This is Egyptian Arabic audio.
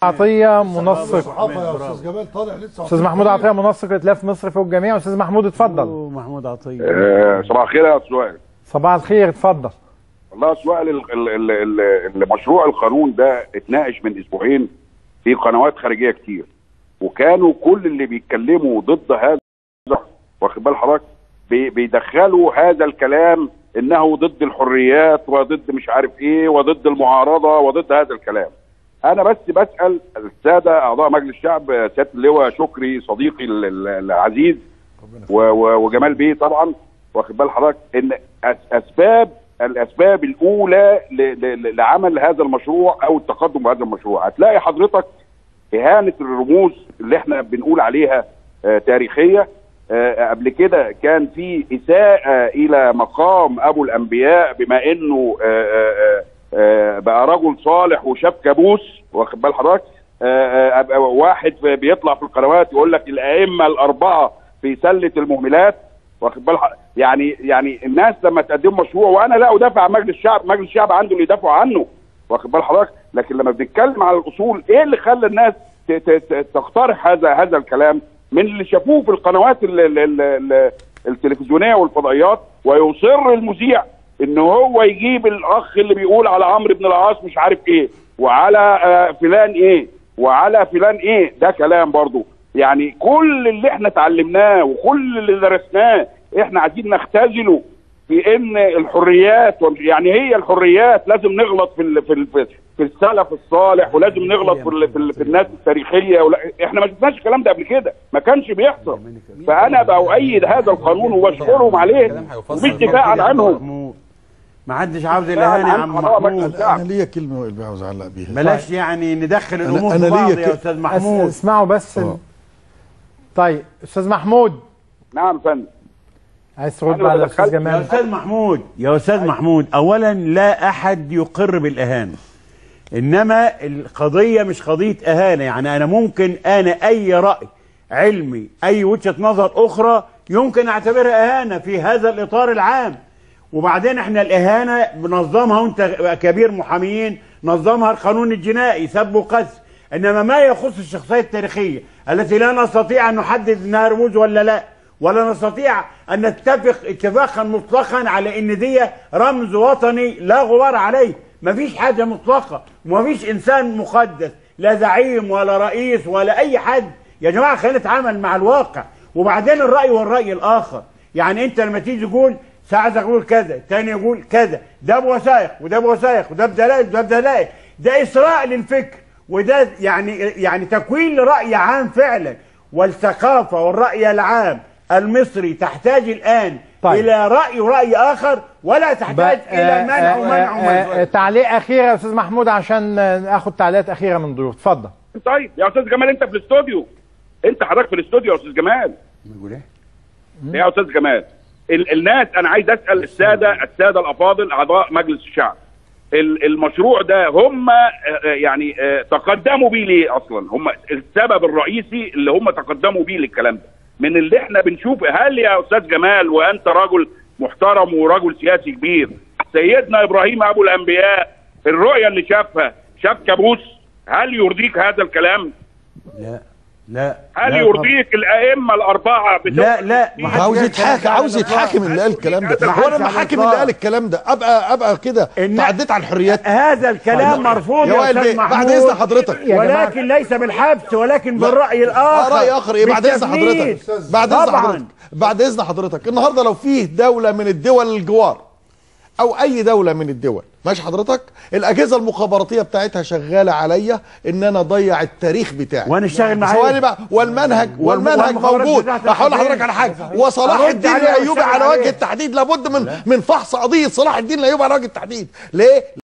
عطيه منسق صحافه يا استاذ جمال طالع لسه استاذ محمود عطيه منسق ائتلاف مصر فوق الجميع استاذ محمود اتفضل محمود عطيه آه، صباح الخير يا سؤال صباح الخير اتفضل والله سؤال ال- ال- ال- ال- المشروع القانون ده اتناقش من اسبوعين في قنوات خارجيه كتير وكانوا كل اللي بيتكلموا ضد هذا واخد بال حضرتك بي- بيدخلوا هذا الكلام انه ضد الحريات وضد مش عارف ايه وضد المعارضه وضد هذا الكلام انا بس بسال الساده اعضاء مجلس الشعب سياده اللواء شكري صديقي ال- ال- العزيز و- و- وجمال بيه طبعا واخد بال حضرتك ان أس- اسباب الاسباب الاولى ل- ل- لعمل هذا المشروع او التقدم بهذا المشروع هتلاقي حضرتك اهانه الرموز اللي احنا بنقول عليها آه تاريخيه آه قبل كده كان في اساءه الى مقام ابو الانبياء بما انه آه آه آه بقى رجل صالح وشاف كابوس واخد بال حضرتك آه آه واحد بيطلع في القنوات يقول لك الائمه الاربعه في سله المهملات واخد بال حضرتك؟ يعني يعني الناس لما تقدم مشروع وانا لا ادافع عن مجلس الشعب مجلس الشعب عنده اللي يدافعوا عنه واخد بال حضرتك لكن لما بنتكلم على الاصول ايه اللي خلى الناس ت- ت- ت- تقترح هذا هذا الكلام من اللي شافوه في القنوات ال ال ال ال التلفزيونيه والفضائيات ويصر المذيع ان هو يجيب الاخ اللي بيقول على عمرو بن العاص مش عارف ايه وعلى آه، فلان ايه وعلى فلان ايه ده كلام برضو يعني كل اللي احنا اتعلمناه وكل اللي درسناه احنا عايزين نختزله في ان الحريات ومش- يعني هي الحريات لازم نغلط في ال في ال في السلف الصالح ولازم نغلط في, ال في, ال في الناس التاريخيه ولا احنا ما شفناش الكلام ده قبل كده ما كانش بيحصل فانا بأؤيد هذا القانون وبشكرهم عليه وبالدفاع عنهم ما حدش عاوز لا، الاهانه يا أنا عم عارف حضرتك. محمود انا أنا ليا كلمه اللي عاوز اعلق بيها بلاش يعني ندخل الامور أنا في بعض ليا يا ك- استاذ أس- محمود اسمعوا بس آه. طيب استاذ محمود نعم فندم عايز ترد أنا على ما الاستاذ دخلت- يا جمال استاذ محمود يا استاذ محمود اولا لا احد يقر بالاهانه انما القضيه مش قضيه اهانه يعني انا ممكن انا اي راي علمي اي وجهه نظر اخرى يمكن اعتبرها اهانه في هذا الاطار العام وبعدين احنا الاهانه بنظمها وانت كبير محاميين نظمها القانون الجنائي سب وقذف انما ما يخص الشخصيه التاريخيه التي لا نستطيع ان نحدد انها رموز ولا لا ولا نستطيع ان نتفق اتفاقا مطلقا على ان دي رمز وطني لا غبار عليه مفيش حاجه مطلقه ومفيش انسان مقدس لا زعيم ولا رئيس ولا اي حد يا جماعه خلينا نتعامل مع الواقع وبعدين الراي والراي الاخر يعني انت لما تيجي تقول ساعات اقول كذا تاني يقول كذا ده بوثائق وده بوثائق وده بدلائل وده بدلائل ده اسراء للفكر وده يعني يعني تكوين لراي عام فعلا والثقافه والراي العام المصري تحتاج الان طيب. الى راي وراي اخر ولا تحتاج بقى- الى منع آه، ومنع آه، آه، ومنع تعليق اخير يا استاذ محمود عشان آه، اخد تعليقات اخيره من ضيوف اتفضل طيب يا استاذ جمال انت في الاستوديو انت حضرتك في الاستوديو يا استاذ جمال يا استاذ جمال ال الناس انا عايز اسال الساده الساده الافاضل اعضاء مجلس الشعب ال- المشروع ده هم آه، آه، يعني آه، تقدموا بيه ليه اصلا هم السبب الرئيسي اللي هم تقدموا بيه للكلام ده من اللي احنا بنشوف هل يا استاذ جمال وانت رجل محترم ورجل سياسي كبير سيدنا ابراهيم ابو الانبياء الرؤيه اللي شافها شاف كابوس هل يرضيك هذا الكلام لا لا هل لا يرضيك الائمه الاربعه بتوع لا لا ما حدش عاوز قال يتحاكم كلام عاوز على يتحاكم اللي قال الكلام ده ما هو انا حدش على محاكم الإطلاق. اللي قال الكلام ده ابقى ابقى كده إن- تعديت على الحريات هذا الكلام مرفوض يا يا وائل استاذ بيه بعد محمود اذن حضرتك يا جماعة. ولكن ليس بالحبس ولكن بالراي آه، الاخر راي اخر ايه بعد اذن بالتفنيد. حضرتك بعد اذن طبعاً. حضرتك بعد اذن حضرتك النهارده لو فيه دوله من الدول الجوار او اي دوله من الدول ماشي حضرتك الاجهزه المخابراتيه بتاعتها شغاله عليا ان انا اضيع التاريخ بتاعي وانا اشتغل معايا ثواني بقى والمنهج والمنهج والمخابرات موجود بتاعتها هقول صحيح. لحضرتك على حاجه وصلاح أرد الدين عليها الايوبي واشتغل على وجه عليها. التحديد لابد من من فحص قضيه صلاح الدين الايوبي على وجه التحديد ليه